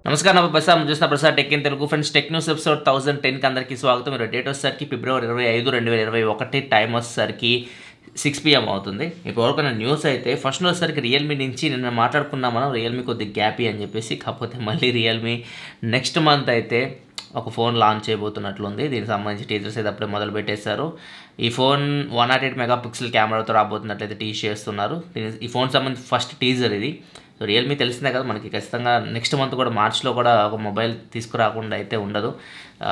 నమస్కారం నా ప్రసాద్ మీరు చూసిన Prasad tech in Telugu friends tech news episode thousand టెన్కి అందరికీ స్వాగతం మీరు డేట్ వచ్చేసరికి ఫిబ్రవరి ఇరవై ఐదు రెండు వేల ఇరవై ఒకటి టైం వచ్చేసరికి సిక్స్ పిఎం అవుతుంది ఇప్పుడు వరకు న్యూస్ అయితే ఫస్ట్ వచ్చేసరికి రియల్మీ నుంచి నిన్న మాట్లాడుకున్నాం మనం రియల్మీ కొద్దిగా గ్యాపీ అని చెప్పేసి కాకపోతే మళ్ళీ రియల్మీ నెక్స్ట్ మంత్ అయితే ఒక ఫోన్ లాంచ్ చేయబోతున్నట్లుంది దీనికి సంబంధించి టీచర్స్ అయితే అప్పుడే మొదలు పెట్టేశారు ఈ phone one not eight mega pixel కెమెరాతో రాబోతున్నట్లయితే టీజ్ చేస్తున్నారు దీని ఈ ఫోన్ సంబంధించి ఫస్ట్ టీజర్ ఇది సో రియల్మీ తెలిసిందే కదా మనకి ఖచ్చితంగా నెక్స్ట్ మంత్ కూడా మార్చ్లో కూడా ఒక మొబైల్ తీసుకురాకుండా అయితే ఉండదు ఆ,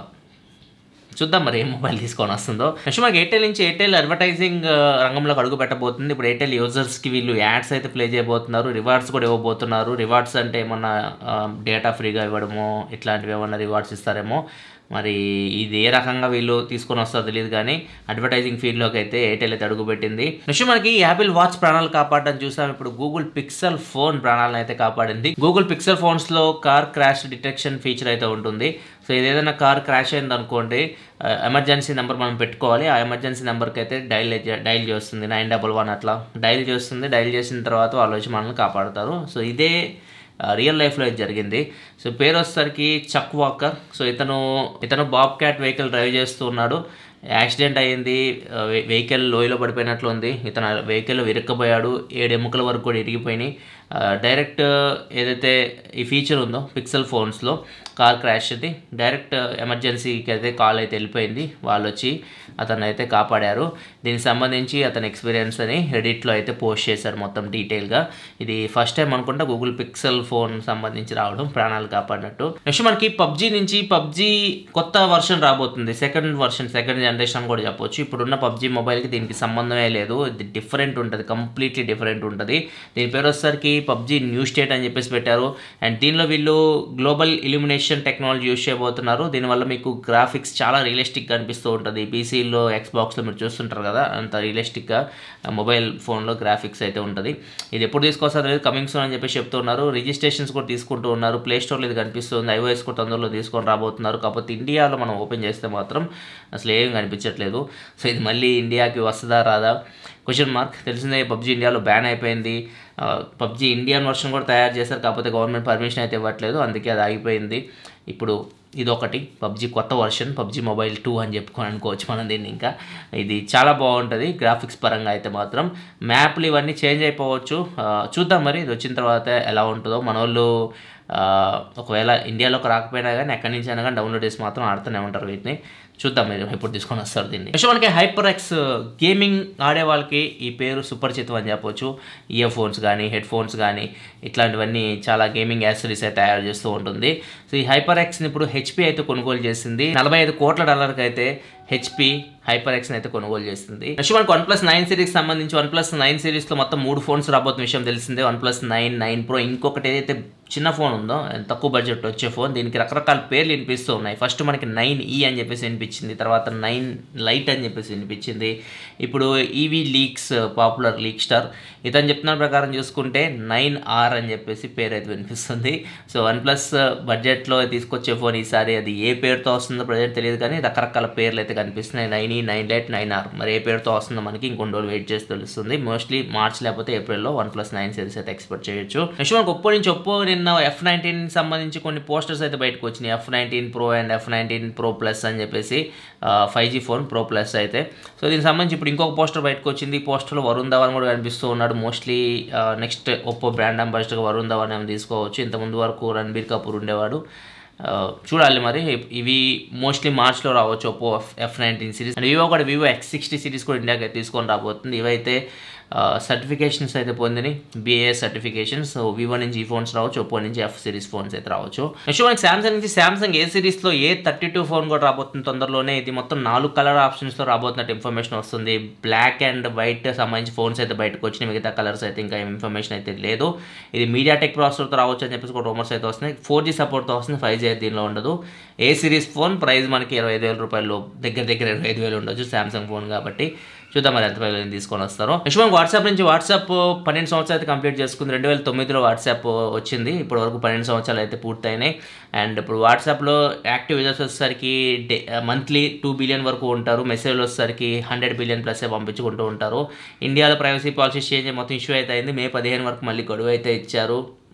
చూద్దాం మరి ఏ మొబైల్ తీసుకొని వస్తుందో నెక్స్ట్ మనకి ఎయిర్టెల్ నుంచి ఎయిర్టెల్ అడ్వర్టైజింగ్ ఆ, రంగంలోకి అడుగు పెట్టబోతుంది ఇప్పుడు ఎయిర్టెల్ యూజర్స్కి వీళ్ళు యాడ్స్ అయితే ప్లే చేయబోతున్నారు రివార్డ్స్ కూడా ఇవ్వబోతున్నారు రివార్డ్స్ అంటే ఏమన్నా డేటా ఫ్రీగా ఇవ్వడమో ఇట్లాంటివి ఏమన్నా రివార్డ్స్ ఇస్తారేమో మరి ఇది ఏ రకంగా వీళ్ళు తీసుకొని వస్తారో తెలియదు కానీ అడ్వర్టైజింగ్ ఫీల్డ్లోకి అయితే ఎయిర్టెల్ అయితే అడుగుపెట్టింది నెక్స్ట్ మనకి యాపిల్ వాచ్ ప్రాణాలు కాపాడడం చూసాం ఇప్పుడు గూగుల్ పిక్సెల్ ఫోన్ ప్రాణాలను అయితే కాపాడింది గూగుల్ పిక్సెల్ ఫోన్స్లో కార్ క్రాష్ డిటెక్షన్ ఫీచర్ అయితే ఉంటుంది సో ఇది ఏదైనా కార్ క్రాష్ అయింది అనుకోండి ఎమర్జెన్సీ నెంబర్ మనం పెట్టుకోవాలి ఆ ఎమర్జెన్సీ నెంబర్కి అయితే డైల్ డైల్ చేస్తుంది నైన్ డబల్ వన్ అట్లా డైల్ చేస్తుంది డైల్ చేసిన తర్వాత వాళ్ళు వచ్చి మనల్ని కాపాడుతారు సో ఇదే రియల్ లైఫ్లో ఇది జరిగింది సో పేరు వచ్చేసరికి చక్ వాకర్ సో ఇతను ఇతను బాబ్ క్యాట్ వెహికల్ డ్రైవ్ చేస్తూ ఉన్నాడు యాక్సిడెంట్ అయ్యింది వెహికల్ లోయలో పడిపోయినట్లు ఉంది ఇతను వెహికల్ ఇరుక్కుపోయాడు ఏడు ఎముకల వరకు కూడా ఇరిగిపోయినాయి ఆ, డైరెక్ట్ ఏదైతే ఈ ఫీచర్ ఉందో పిక్సెల్ ఫోన్స్లో కార్ క్రాష్ అది డైరెక్ట్ ఎమర్జెన్సీకి అయితే కాల్ అయితే వెళ్ళిపోయింది వాళ్ళు వచ్చి అతను అయితే కాపాడారు దీనికి సంబంధించి అతని ఎక్స్పీరియన్స్ అని రెడిట్లో అయితే పోస్ట్ చేశారు మొత్తం డీటెయిల్గా ఇది ఫస్ట్ టైం అనుకుంటా గూగుల్ పిక్సెల్ ఫోన్ సంబంధించి రావడం ప్రాణాలు కాపాడినట్టు నెక్స్ట్ మనకి పబ్జీ నుంచి పబ్జీ కొత్త వర్షన్ రాబోతుంది సెకండ్ వర్షన్ సెకండ్ జనరేషన్ కూడా చెప్పొచ్చు ఇప్పుడున్న పబ్జీ మొబైల్కి దీనికి సంబంధమే లేదు ఇది డిఫరెంట్ ఉంటుంది కంప్లీట్లీ డిఫరెంట్ ఉంటుంది దీని పేరు వచ్చేసరికి పబ్జీ న్యూ స్టేట్ అని చెప్పేసి పెట్టారు అండ్ దీనిలో వీళ్ళు గ్లోబల్ ఇల్యూమినేషన్ టెక్నాలజీ యూస్ చేయబోతున్నారు దీనివల్ల మీకు గ్రాఫిక్స్ చాలా రియలిస్టిక్గా అనిపిస్తూ ఉంటుంది పీసీలో ఎక్స్బాక్స్లో మీరు చూస్తుంటారు కదా అంత రియలిస్టిక్గా మొబైల్ ఫోన్లో గ్రాఫిక్స్ అయితే ఉంటుంది ఇది ఎప్పుడు తీసుకొస్తారు అనేది కమింగ్ సూన్ అని చెప్పేసి చెప్తున్నారు రిజిస్ట్రేషన్స్ కూడా తీసుకుంటూ ఉన్నారు ప్లే స్టోర్లో ఇది కనిపిస్తుంది ఐఓఎస్ కూడా తొందరలో తీసుకొని రాబోతున్నారు కాకపోతే ఇండియాలో మనం ఓపెన్ చేస్తే మాత్రం అసలు ఏం కనిపించట్లేదు సో ఇది మళ్ళీ ఇండియాకి వస్తుందా రాదా క్వశ్చన్ మార్క్ తెలిసిందే పబ్జీ ఇండియాలో బ్యాన్ అయిపోయింది పబ్జీ ఇండియన్ వర్షన్ కూడా తయారు చేశారు కాకపోతే గవర్నమెంట్ పర్మిషన్ అయితే ఇవ్వట్లేదు అందుకే అది ఆగిపోయింది ఇప్పుడు ఇదొకటి పబ్జీ కొత్త వర్షన్ పబ్జీ మొబైల్ టూ అని చెప్పుకొని అనుకోవచ్చు మనం దీన్ని ఇంకా ఇది చాలా బాగుంటుంది గ్రాఫిక్స్ పరంగా అయితే మాత్రం మ్యాప్లు ఇవన్నీ చేంజ్ అయిపోవచ్చు ఆ, చూద్దాం మరి ఇది వచ్చిన తర్వాత ఎలా ఉంటుందో మన వాళ్ళు ఆ, ఒకవేళ ఇండియాలోకి రాకపోయినా కానీ ఎక్కడి నుంచి అయినా కానీ డౌన్లోడ్ చేసి మాత్రం ఆడుతూనే ఉంటారు వీటిని చూద్దాం మీరు ఎప్పుడు తీసుకొని వస్తారు దీన్ని నెక్స్ట్ మనకి హైపర్ ఎక్స్ గేమింగ్ ఆడే వాళ్ళకి ఈ పేరు సుపరిచితం అని చెప్పొచ్చు ఇయర్ ఫోన్స్ కానీ హెడ్ ఫోన్స్ కానీ ఇట్లాంటివన్నీ చాలా గేమింగ్ యాక్సరీస్ అయితే తయారు చేస్తూ ఉంటుంది సో ఈ హైపర్ ఎక్స్ని ఇప్పుడు హెచ్పి అయితే కొనుగోలు చేసింది నలభై ఐదు కోట్ల డాలర్కి అయితే హెచ్పి హైపర్ ఎక్స్ని అయితే కొనుగోలు చేస్తుంది నెక్స్ట్ మనకు వన్ ప్లస్ నైన్ సిరీస్ సంబంధించి వన్ ప్లస్ నైన్ సిరీస్లో మొత్తం మూడు ఫోన్స్ రాబోతున్న విషయం తెలిసిందే OnePlus nine nine pro ఇంకొకటి ఏదైతే చిన్న ఫోన్ ఉందో తక్కువ బడ్జెట్ వచ్చే ఫోన్ దీనికి రకరకాల పేర్లు వినిపిస్తూ ఉన్నాయి ఫస్ట్ మనకి నైన్ ఈ అని చెప్పేసి వినిపించింది తర్వాత నైన్ లైట్ అని చెప్పేసి వినిపించింది ఇప్పుడు EV leaks popular leak star ఇతను చెప్తున్న ప్రకారం చూసుకుంటే నైన్ ఆర్ అని చెప్పేసి పేరు అయితే వినిపిస్తుంది సో వన్ ప్లస్ బడ్జెట్లో తీసుకొచ్చే ఫోన్ ఈసారి అది ఏ పేరుతో వస్తుందో ప్రజెంట్ తెలియదు కానీ రకరకాల పేర్లు అయితే కనిపిస్తున్నాయి నైన్ ఈ నైన్ లైట్ నైన్ ఆర్ మరి ఏ పేరుతో వస్తుందో మనకి ఇంకొన్ని రోజులు వెయిట్ చేసి తెలుస్తుంది మోస్ట్లీ మార్చ్ లేకపోతే ఏప్రిల్లో వన్ ప్లస్ నైన్ సిరీస్ అయితే ఎక్స్పెక్ట్ చేయొచ్చు నెక్స్ట్ మనకు ఒప్పో నుంచి ఒప్పో నిన్న ఎఫ్ నైన్టీన్ సంబంధించి కొన్ని పోస్టర్స్ అయితే బయటకు వచ్చినాయి F nineteen pro and F nineteen pro plus అని చెప్పేసి five G phone pro plus అయితే సో దీనికి సంబంధించి ఇప్పుడు ఇంకొక పోస్టర్ బయటకు వచ్చింది ఈ పోస్టర్లో వరుణ్ ధవన్ కూడా కనిపిస్తూ ఉన్నాడు మోస్ట్లీ నెక్స్ట్ ఒప్పో బ్రాండ్ అంబాసిడర్గా వరుణ్ ధవన్ ఏమైనా తీసుకోవచ్చు ఇంతకుముందు వరకు రణబీర్ కపూర్ ఉండేవాడు ఆ, చూడాలి మరి ఇవి మోస్ట్లీ మార్చ్లో రావచ్చు Oppo F F nineteen series and Vivo కూడా వివో ఎక్స్ సిక్స్టీ సిరీస్ కూడా ఇండియాకి తీసుకొని రాబోతుంది ఇవైతే సర్టిఫికేషన్స్ అయితే పొందిని బిఏ సర్టిఫికేషన్స్ సో వివో నుంచి ఈ ఫోన్స్ రావచ్చు ఒప్పో నుంచి ఎఫ్ సిరీస్ ఫోన్స్ అయితే రావచ్చు నెక్స్ట్ మనకి సామ్సంగ్ నుంచి సామ్సంగ్ ఏ సిరీస్లో ఏ థర్టీ టూ ఫోన్ కూడా రాబోతుంది తొందరలోనే ఇది మొత్తం నాలుగు కలర్ ఆప్షన్స్లో రాబోతున్నట్టు ఇన్ఫర్మేషన్ వస్తుంది బ్లాక్ అండ్ వైట్ సంబంధించి ఫోన్స్ అయితే బయటకు వచ్చినాయి మిగతా కలర్స్ అయితే ఇంకా ఇన్ఫర్మేషన్ అయితే లేదు ఇది మీడియా టెక్ ప్రాసెసర్తో రావచ్చు అని చెప్పేసి కూడా రూమర్స్ అయితే వస్తున్నాయి ఫోర్ జీ సపోర్ట్తో వస్తుంది ఫైవ్ జీ అయితే దీనిలో ఉండదు ఏ సిరీస్ ఫోన్ ప్రైస్ మనకి ఇరవై ఐదు వేల రూపాయలు దగ్గర దగ్గర ఇరవై ఐదు వేలు ఉండొచ్చు సామ్సంగ్ ఫోన్ కాబట్టి చూద్దాం మరి ఎంత పైన తీసుకొని వస్తారో నెక్స్ట్ మనకు వాట్సాప్ నుంచి వాట్సాప్ పన్నెండు సంవత్సరాలు అయితే కంప్లీట్ చేసుకుంది రెండు వేల తొమ్మిదిలో వాట్సాప్ వచ్చింది ఇప్పటి వరకు పన్నెండు సంవత్సరాలు అయితే పూర్తయినాయి అండ్ ఇప్పుడు వాట్సాప్లో యాక్టివ్ యూజర్స్ వచ్చేసరికి డే మంత్లీ టూ బిలియన్ వరకు ఉంటారు మెసేజ్లు వచ్చేసరికి హండ్రెడ్ బిలియన్ ప్లస్ పంపించుకుంటూ ఉంటారు ఇండియాలో ప్రైవసీ పాలసీ చేంజ్ మొత్తం ఇష్యూ అయితే అయింది మే పదిహేను వరకు మళ్ళీ గడువు అయితే ఇచ్చారు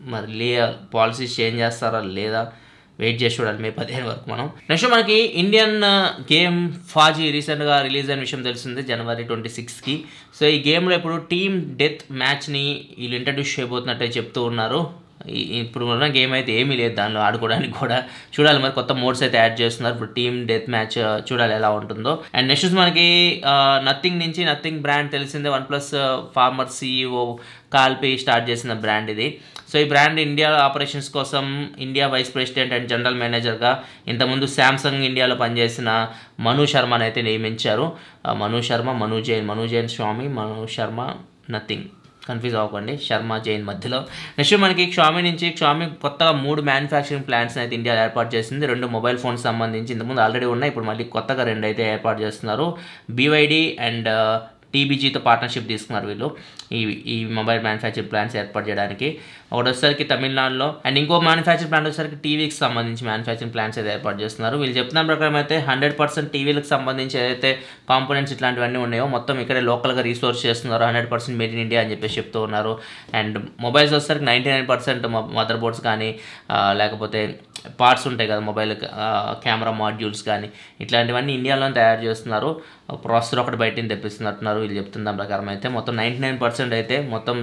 మరి లే పాలసీస్ చేంజ్ చేస్తారా లేదా వెయిట్ చేసి చూడాలి మే పదిహేను వరకు మనం నెక్స్ట్ మనకి ఇండియన్ గేమ్ ఫాజీ రీసెంట్గా రిలీజ్ అయిన విషయం తెలిసింది జనవరి ట్వంటీ సిక్స్కి సో ఈ గేమ్లో ఇప్పుడు టీమ్ డెత్ మ్యాచ్ని వీళ్ళు ఇంట్రడ్యూస్ చేయబోతున్నట్టే చెప్తూ ఉన్నారు ఈ- ఇప్పుడు ఉన్న గేమ్ అయితే ఏమీ లేదు దానిలో ఆడుకోవడానికి కూడా చూడాలి మరి కొత్త మోడ్స్ అయితే యాడ్ చేస్తున్నారు ఇప్పుడు టీమ్ డెత్ మ్యాచ్ చూడాలి ఎలా ఉంటుందో అండ్ నెక్స్ట్ మనకి నథింగ్ నుంచి నథింగ్ బ్రాండ్ తెలిసిందే OnePlus former CEO Carl Pei start చేసిన బ్రాండ్ ఇది సో ఈ బ్రాండ్ ఇండియా ఆపరేషన్స్ కోసం India vice president and general మేనేజర్గా ఇంతకుముందు శాంసంగ్ ఇండియాలో పనిచేసిన మను శర్మని అయితే నియమించారు ఆ, మను శర్మ మను జైన్ మను జైన్ స్వామి మను శర్మ నథింగ్ కన్ఫ్యూజ్ అవ్వకండి శర్మ జైన్ మధ్యలో నెక్స్ట్ మనకి క్షామి నుంచి క్షామి కొత్తగా మూడు మ్యానుఫ్యాక్చరింగ్ ప్లాంట్స్ అయితే ఇండియా ఏర్పాటు చేసింది రెండు మొబైల్ ఫోన్స్ సంబంధించి ఇంతకుముందు ఆల్రెడీ ఉన్నాయి ఇప్పుడు మళ్ళీ కొత్తగా రెండు అయితే ఏర్పాటు చేస్తున్నారు బీవైడి అండ్ టీబీజీతో పార్ట్నర్షిప్ తీసుకున్నారు వీళ్ళు ఈ ఈ మొబైల్ మ్యానుఫ్యాక్చర్ ప్లాంట్స్ ఏర్పాటు చేయడానికి ఒకటి వచ్చేసరికి తమిళనాడులో అండ్ ఇంకో మ్యానుఫ్యాక్చర్ ప్లాంట్ వచ్చేసరికి టీవీకి సంబంధించి మ్యానుఫ్యాక్చరింగ్ ప్లాంట్స్ అయితే ఏర్పాటు చేస్తున్నారు వీళ్ళు చెప్తున్న ప్రకారం అయితే హండ్రెడ్ పర్సెంట్ టీవీలకు సంబంధించి ఏదైతే కాంపోనెంట్స్ ఇట్లాంటివన్నీ ఉన్నాయో మొత్తం ఇక్కడే లోకల్గా రీసోర్స్ చేస్తున్నారు hundred percent made in India అని చెప్పేసి చెప్తూ ఉన్నారు అండ్ మొబైల్స్ వచ్చేసరికి ninety nine percent motherboards కానీ ఆ, లేకపోతే పార్ట్స్ ఉంటాయి కదా మొబైల్ కెమెరా మాడ్యూల్స్ కానీ ఇట్లాంటివన్నీ ఇండియాలోనే తయారు చేస్తున్నారు ప్రాసెసర్ ఒకటి బయట తెప్పిస్తున్నట్టున్నారు వీళ్ళు చెప్తున్న దాని ప్రకారం అయితే మొత్తం నైంటీ నైన్ పర్సెంట్ అయితే మొత్తం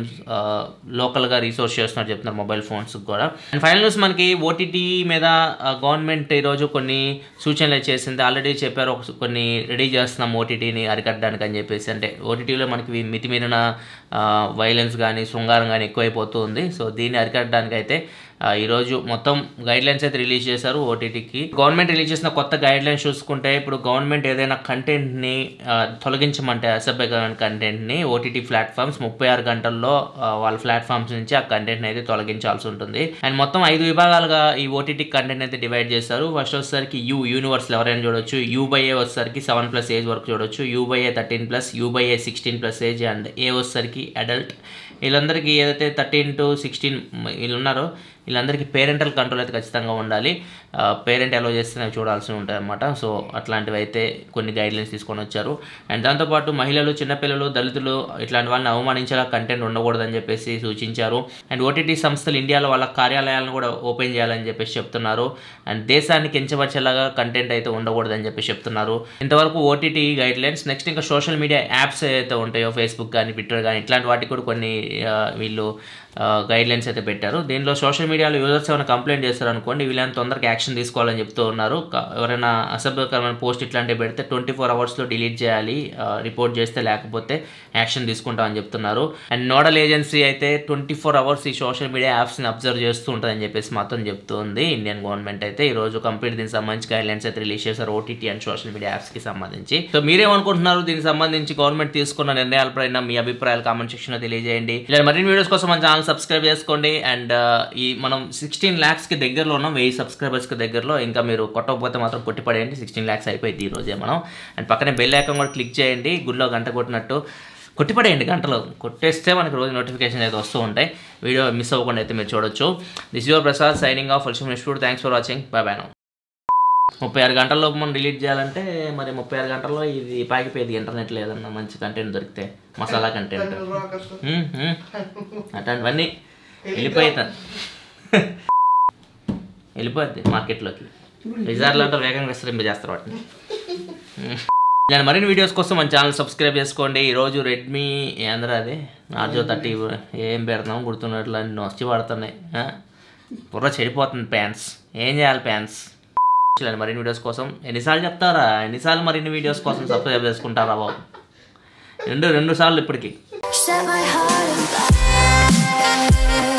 లోకల్గా రీసోర్స్ చేస్తున్నారు చెప్తున్నారు మొబైల్ ఫోన్స్ కూడా అండ్ ఫైనల్ న్యూస్ మనకి ఓటీటీ మీద గవర్నమెంట్ ఈరోజు కొన్ని సూచనలు చేసింది ఆల్రెడీ చెప్పారు ఒక- కొన్ని రెడీ చేస్తున్నాం ఓటీటీని అరికట్టడానికి అని చెప్పేసి అంటే ఓటీటీలో మనకి మితిమీరిన వైలెన్స్ కానీ శృంగారం కానీ ఎక్కువైపోతూ ఉంది సో దీన్ని అరికట్టడానికి అయితే ఆ, ఈరోజు మొత్తం గైడ్ లైన్స్ అయితే రిలీజ్ చేశారు ఓటీటీకి గవర్నమెంట్ రిలీజ్ చేసిన కొత్త గైడ్ లైన్స్ చూసుకుంటే ఇప్పుడు గవర్నమెంట్ ఏదైనా కంటెంట్ని తొలగించమంటే అసభ్యకరమైన కంటెంట్ని ఓటీటీ ప్లాట్ఫామ్స్ ముప్పై ఆరు గంటల్లో ఆ, వాళ్ళ ప్లాట్ఫామ్స్ నుంచి ఆ కంటెంట్ని అయితే తొలగించాల్సి ఉంటుంది అండ్ మొత్తం ఐదు విభాగాలుగా ఈ ఓటీటీ కంటెంట్ అయితే డివైడ్ చేశారు ఫస్ట్ వచ్చేసరికి యూ యూనివర్స్లో ఎవరైనా చూడొచ్చు యూ బై ఏ వచ్చేసరికి సెవెన్ ప్లస్ ఏజ్ వరకు చూడొచ్చు U by A thirteen plus U by A sixteen plus age and A వచ్చేసరికి అడల్ట్ వీళ్ళందరికీ ఏదైతే థర్టీన్ టు సిక్స్టీన్ వీళ్ళు ఉన్నారో వీళ్ళందరికీ పేరెంటల్ కంట్రోల్ అయితే ఖచ్చితంగా ఉండాలి పేరెంట్ అలో చేస్తేనే చూడాల్సి ఉంటుంది అనమాట సో అట్లాంటివి అయితే కొన్ని గైడ్లైన్స్ తీసుకొని వచ్చారు అండ్ దాంతోపాటు మహిళలు చిన్నపిల్లలు దళితులు ఇట్లాంటి వాళ్ళని అవమానించేలా కంటెంట్ ఉండకూడదని చెప్పేసి సూచించారు అండ్ ఓటీటీ సంస్థలు ఇండియాలో వాళ్ళ కార్యాలయాలను కూడా ఓపెన్ చేయాలని చెప్పేసి చెప్తున్నారు అండ్ దేశాన్ని కించపరిచేలాగా కంటెంట్ అయితే ఉండకూడదని చెప్పేసి చెప్తున్నారు ఇంతవరకు ఓటీటీ గైడ్ లైన్స్ నెక్స్ట్ ఇంకా సోషల్ మీడియా యాప్స్ ఏదైతే ఉంటాయో ఫేస్బుక్ కానీ ట్విట్టర్ కానీ ఇట్లాంటి వాటికి కూడా కొన్ని ఆ, వీళ్ళు గైడ్ లైన్స్ అయితే పెట్టారు దీనిలో సోషల్ మీడియాలో యూజర్స్ ఏమైనా కంప్లైంట్ చేస్తారు అనుకోండి వీళ్ళని తొందరగా యాక్షన్ తీసుకోవాలని చెప్తూ ఉన్నారు క- ఎవరైనా అసభ్యకరమైన పోస్ట్ ఇట్లాంటివి పెడితే ట్వంటీ ఫోర్ అవర్స్లో డిలీట్ చేయాలి రిపోర్ట్ చేస్తే లేకపోతే యాక్షన్ తీసుకుంటామని చెప్తున్నారు అండ్ నోడల్ ఏజెన్సీ అయితే ట్వంటీ ఫోర్ అవర్స్ ఈ సోషల్ మీడియా యాప్స్ని అబ్జర్వ్ చేస్తూ ఉంటుందని చెప్పేసి మాత్రం చెప్తుంది ఇండియన్ గవర్నమెంట్ అయితే ఈ రోజు కంప్లీట్ దీనికి సంబంధించి గైడ్ లైన్స్ అయితే రిలీజ్ చేశారు ఓటీటీ అండ్ సోషల్ మీడియా యాప్స్కి సంబంధించి సో మీరేమనుకుంటున్నారు దీనికి సంబంధించి గవర్నమెంట్ తీసుకున్న నిర్ణయాలపైన మీ అభిప్రాయాలు కామెంట్ సెక్షన్లో తెలియజేయండి ఇలా మరిన్ని వీడియోస్ కోసం మన ఛానల్ సబ్స్క్రైబ్ చేసుకోండి అండ్ ఈ మనం సిక్స్టీన్ ల్యాక్స్కి దగ్గరలో ఉన్నాం వెయ్యి సబ్స్క్రైబర్స్కి దగ్గరలో ఇంకా మీరు కొట్టకపోతే మాత్రం కొట్టిపడేయండి సిక్స్టీన్ ల్యాక్స్ అయిపోయింది ఈ రోజే మనం అండ్ పక్కనే బెల్ ఐకాన్ కూడా క్లిక్ చేయండి గుడిలో గంట కొట్టినట్టు కొట్టిపడేయండి గంటలో కొట్టేస్తే మనకి రోజు నోటిఫికేషన్ అయితే వస్తూ ఉంటాయి వీడియో మిస్ అవ్వకుండా అయితే మీరు చూడొచ్చు this your Prasad signing off ఫల్షమ్ institute thanks for watching bye bye ముప్పై ఆరు గంటల్లో మనం డిలీట్ చేయాలంటే మరి ముప్పై ఆరు గంటల్లో ఇది పాకిపోయేది ఇంటర్నెట్ లేదన్నా మంచి కంటెంట్ దొరికితే మసాలా కంటెంట్ ఉమ్, ఉమ్. అట్లాంటివన్నీ వెళ్ళిపోతాయి వెళ్ళిపోద్ది మార్కెట్లోకి రిజార్లు అంటే వేగంగా విస్తరింపజేస్తారు వాటిని నేను మరిన్ని వీడియోస్ కోసం మన ఛానల్ సబ్స్క్రైబ్ చేసుకోండి ఈరోజు రెడ్మీ ఏంద్రా అది నార్జో థర్టీ ఏం పెడతాం గుర్తున్నట్లు అన్ని వచ్చి పడుతున్నాయి ఆ? బుర్ర చెడిపోతుంది ప్యాన్స్ ఏం చేయాలి ప్యాన్స్ ఇలాంటి మరిన్ని వీడియోస్ కోసం ఎన్నిసార్లు చెప్తారా ఎన్నిసార్లు మరిన్ని వీడియోస్ కోసం సబ్స్క్రైబ్ చేసుకుంటారా బాబు రెండు రెండు సార్లు ఇప్పటికి Set my heart on fire.